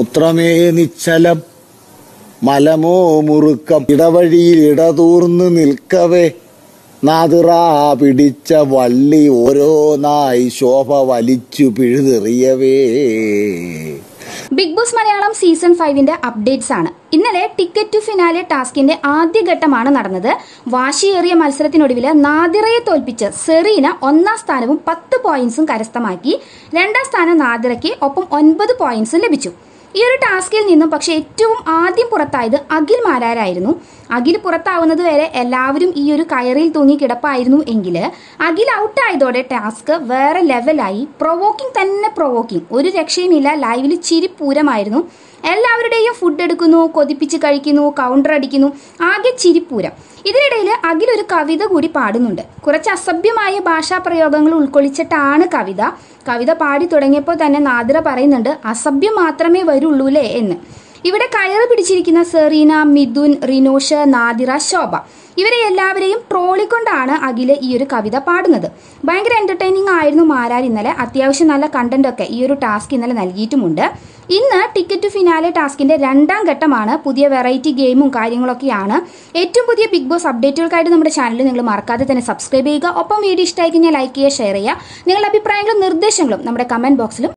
സൂത്രമേ നിശ്ചലം മലമോ മുറുക്കം ഇടവഴിയിൽ ഇടതൂർന്ന് നിൽക്കവേ നാതിറാ പിടിച്ച വള്ളി ഓരോന്നായി ശോഭ വലിച്ചു പിഴുതെറിയവേ ബിഗ് ബോസ് മലയാളം സീസൺ ഫൈവിന്റെ അപ്ഡേറ്റ്സ് ആണ് ഇന്നലെ ടിക്കറ്റ് ടു ഫിനാലെ ടാസ്കിന്റെ ആദ്യഘട്ടമാണ് നടന്നത് വാശിയേറിയ മത്സരത്തിനൊടുവിൽ നാദിറയെ തോൽപ്പിച്ച് സെറീന ഒന്നാം സ്ഥാനവും പത്ത് പോയിന്റ്സും കരസ്ഥമാക്കി രണ്ടാം സ്ഥാനം നാദിറയ്ക്ക് ഒപ്പം ഒൻപത് പോയിന്റ്സും ലഭിച്ചു ഈ ഒരു ടാസ്കിൽ നിന്നും പക്ഷെ ഏറ്റവും ആദ്യം പുറത്തായത് അഖിൽ മാരാരായിരുന്നു അഖിൽ പുറത്താവുന്നത് വരെ എല്ലാവരും ഈ ഒരു കയറിൽ തൂങ്ങി കിടപ്പായിരുന്നു എങ്കിൽ അഖിൽ ഔട്ടായതോടെ ടാസ്ക് വേറെ ലെവലായി പ്രൊവോക്കിംഗ് തന്നെ പ്രൊവോക്കിംഗ് ഒരു രക്ഷയുമില്ല ലൈവിൽ ചിരിപ്പൂരമായിരുന്നു എല്ലാവരുടെയും ഫുഡ് എടുക്കുന്നു കൊതിപ്പിച്ച് കഴിക്കുന്നു കൗണ്ടർ അടിക്കുന്നു ആകെ ചിരിപ്പൂരം ഇതിനിടയിൽ അഖിൽ ഒരു കവിത കൂടി പാടുന്നുണ്ട് കുറച്ച് അസഭ്യമായ ഭാഷാ പ്രയോഗങ്ങൾ ഉൾക്കൊള്ളിച്ചിട്ടാണ് കവിത കവിത പാടി തുടങ്ങിയപ്പോൾ തന്നെ നാദിറ പറയുന്നുണ്ട് അസഭ്യം മാത്രമേ വരുള്ളൂലേ എന്ന് ഇവിടെ കയറ് പിടിച്ചിരിക്കുന്ന സെറീന മിഥുൻ റിനോഷ് നാദിറ ശോഭ ഇവരെ എല്ലാവരെയും ട്രോളിക്കൊണ്ടാണ് അഖില് ഈ ഒരു കവിത പാടുന്നത് ഭയങ്കര എന്റർടൈനിങ് ആയിരുന്നു മാരാർ ഇന്നലെ അത്യാവശ്യം നല്ല കണ്ടന്റ് ഒക്കെ ഈ ഒരു ടാസ്ക് ഇന്നലെ നൽകിയിട്ടുമുണ്ട് ഇന്ന് ടിക്കറ്റ് ടു ഫിനാലെ ടാസ്കിന്റെ രണ്ടാം ഘട്ടമാണ് പുതിയ വെറൈറ്റി ഗെയിമും കാര്യങ്ങളൊക്കെയാണ് ഏറ്റവും പുതിയ ബിഗ് ബോസ് അപ്ഡേറ്റുകൾക്കായിട്ട് നമ്മുടെ ചാനൽ നിങ്ങൾ മറക്കാതെ തന്നെ സബ്സ്ക്രൈബ് ചെയ്യുക ഒപ്പം വീഡിയോ ഇഷ്ടമായി കഴിഞ്ഞാൽ ലൈക്ക് ചെയ്യുക ഷെയർ ചെയ്യുക നിങ്ങളുടെ അഭിപ്രായങ്ങളും നിർദ്ദേശങ്ങളും നമ്മുടെ കമന്റ് ബോക്സിലും